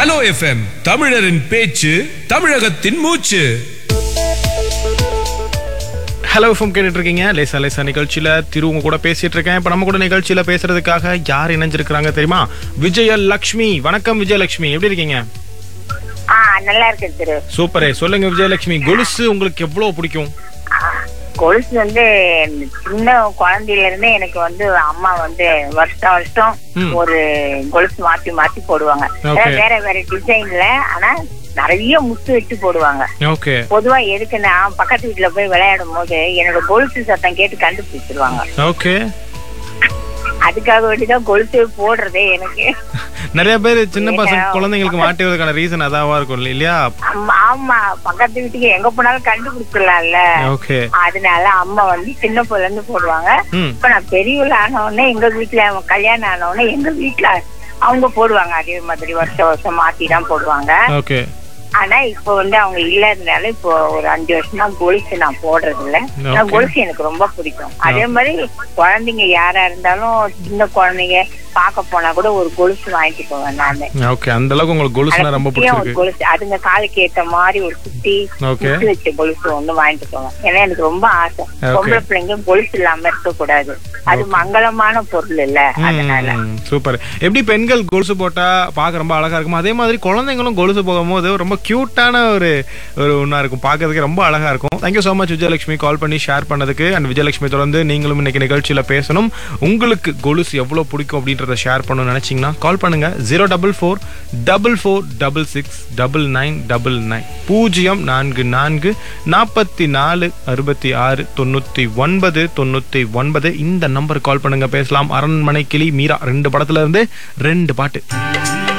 Hello FM தமிழரின் பேச்சு தமிழகத்தின் மூச்சு ஹலோ ஃபோம் கேட்டுட்டு இருக்கீங்க லேசா லேசா நிகழ்ச்சியில திரு உங்க கூட பேசிட்டு இருக்கேன் இப்ப நம்ம கூட நிகழ்ச்சியில பேசுறதுக்காக யார் இணைஞ்சிருக்கிறாங்க தெரியுமா விஜயலக்ஷ்மி வணக்கம் விஜயலக்ஷ்மி எப்படி இருக்கீங்க ஆ நல்லா இருக்கு திரு சூப்பரே சொல்லுங்க விஜயலக்ஷ்மி கொலுசு உங்களுக்கு எவ்வளவு பிடிக்கும் ஆ, கொலுசு வந்து சின்ன குழந்தையில இருந்தே எனக்கு வந்து அம்மா வந்து வருஷம் வருஷம் ம். ஒரு கொலுசு மாத்தி மாத்தி போடுவாங்க Okay. அதாவது வேற வேற டிசைன்ல ஆனா நிறைய முத்து வச்சு போடுவாங்க ஓகே பொதுவா எதுக்குன்னா பக்கத்து வீட்டுல போய் விளையாடும் போது என்னோட கொலுசு சத்தம் கேட்டு கண்டுபிடிச்சிருவாங்க ஓகே அதுக்காக வேண்டிதான் கொலுசு போடுறதே எனக்கு நிறைய பேர் சின்ன பசங்க ஏன்னா, குழந்தைங்களுக்கு மாட்டுவதற்கான ரீசன் அதாவா இருக்கும் இல்லையா ஆமா, ஆமா பக்கத்து வீட்டுக்கு எங்க போனாலும் கண்டுபிடிச்சிடலாம்ல ஓகே அதனால அம்மா வந்து சின்ன பிள்ளைல இருந்து போடுவாங்க ம் இப்ப நான் பெரியவள் ஆன உடனே எங்க வீட்டுல கல்யாணம் ஆன உடனே எங்க வீட்டுல அவங்க போடுவாங்க அதே மாதிரி வருஷம் வருஷம் மாத்தி தான் போடுவாங்க ஓகே ஆனா இப்ப வந்து அவங்க இல்லாதனால இப்போ ஒரு அஞ்சு வருஷமா கொலுசு நான் போடுறது இல்ல Okay. நான் கொலுசு எனக்கு ரொம்ப பிடிக்கும் அதே மாதிரி குழந்தைங்க யாரா இருந்தாலும் சின்ன குழந்தைங்க பார்க்க போனா கூட ஒரு கொலுசு வாங்கிட்டு போவேன் நானு ஓகே அந்த அளவுக்கு உங்களுக்கு கொலுசுனா ரொம்ப குட்டியா ஒரு பிடிச்சிருக்கு கொலுசு அதுங்க காலுக்கு ஏத்த மாதிரி ஒரு குட்டி Okay. குட்டி வச்ச கொலுசு ஒண்ணு வாங்கிட்டு போவேன் ஏன்னா எனக்கு ரொம்ப ஆசை Okay. பொம்பளை பிள்ளைங்க கொலுசு இல்லாம இருக்க கூடாது அது மங்களமான பொருள் இல்ல அதனால சூப்பர் எப்படி பெண்கள் கொலுசு போட்டா பார்க்க ரொம்ப அழகா இருக்கும் அதே மாதிரி குழந்தைங்களும் கொலுசு போகும்போது ரொம்ப கியூட்டான ஒரு ஒரு ஒன்றா இருக்கும் பார்க்கறதுக்கு ரொம்ப அழகா இருக்கும் thank you so much Vijayalakshmi call பண்ணி ஷேர் பண்ணதுக்கு அண்ட் விஜயலட்சுமி தொடர்ந்து நீங்களும் இன்னைக்கு நிகழ்ச்சியில பேசணும் உங்களுக்கு கொலுசு எவ்வளவு பிடிக்கும் அப்படின்றத ஷேர் பண்ணணும்னு நினைச்சீங்கன்னா கால் பண்ணுங்க zero double four double four double six double nine double nine பூஜ்ஜியம் நான்கு நான்கு நாற்பத்தி நாலு அறுபத்தி ஆறு தொண்ணூத்தி ஒன்பது தொண்ணூத்தி ஒன்பது இந்த நம்பர் கால் பண்ணுங்க பேசலாம் அரண்மனை கிளி மீரா ரெண்டு படத்துல இருந்து ரெண்டு பாட்டு